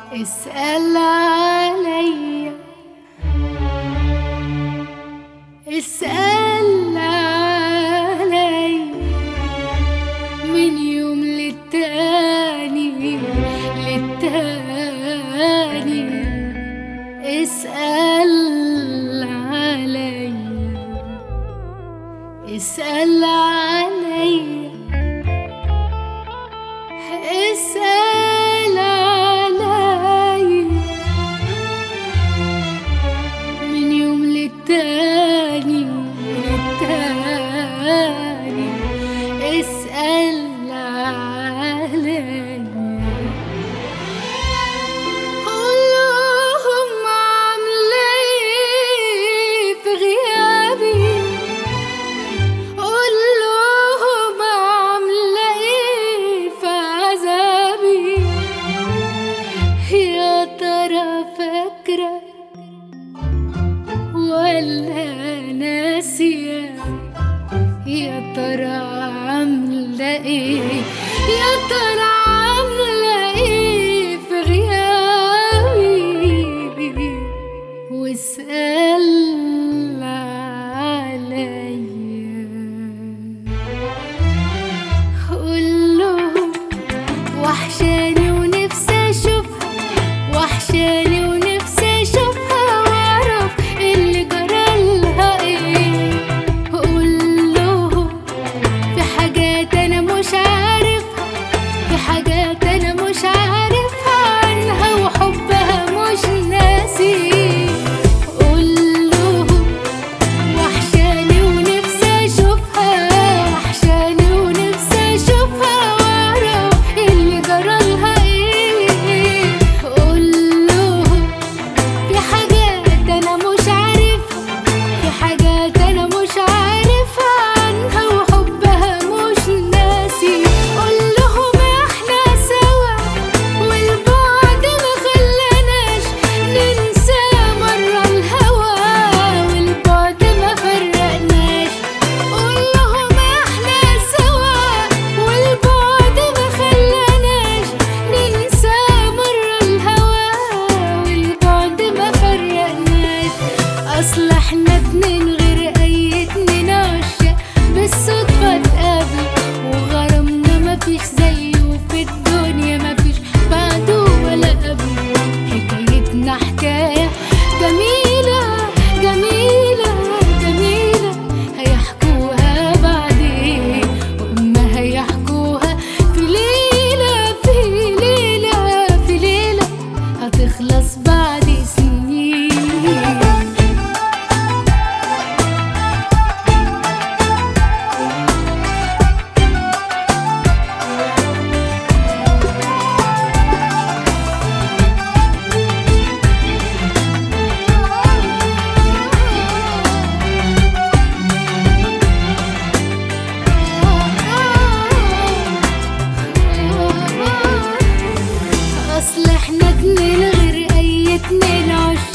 اسأل عليا اسأل عليا من يوم للتاني للتاني اسأل عليا اسأل عليا اسأل عليا من يوم للتاني للتاني اسأل عليا قولهم عاملة ايه في غيابي قولهم عاملة ايه في عذابي يا ترى فاكرة ولا ناسية يا ترى عاملة ايه يا ترى عاملة ايه في غيابي واسأل عليا قول لهم وحشاني ونفسي اشوفها وحشاني ونفسي اشوفها واعرف اللي جرالها ايه قول لهم في حاجات انا مش عارفها في حاجات انا مش عارفها عنها وحبها مش ناسي قول لهم وحشاني ونفسي اشوفها وحشاني ونفسي اشوفها واعرف اللي جرالها ايه قول لهم في حاجات انا مش عارفها في حاجات انا مش عارفها عنها وحبها مش ناسي قول لهم احنا سوا والبعد ما خلاناش ننسى مرة الهوى والبعد ما فرقناش قول لهم احنا سوا والبعد ما خلاناش ننسى مرة الهوى والبعد ما فرقناش اصل احنا اتنين غير اي اتنين عشاق بالصدفة اتقابلوا وغرامنا مفيش زيه في الدنيا مفيش بعده ولا قبله حكايتنا حكاية جميلة جميلة جميلة هيحكوها بعدين وإما هيحكوها في ليلة في ليلة في ليلة هتخلص بعد سنين اصل احنا اتنين غير اي اتنين عشاق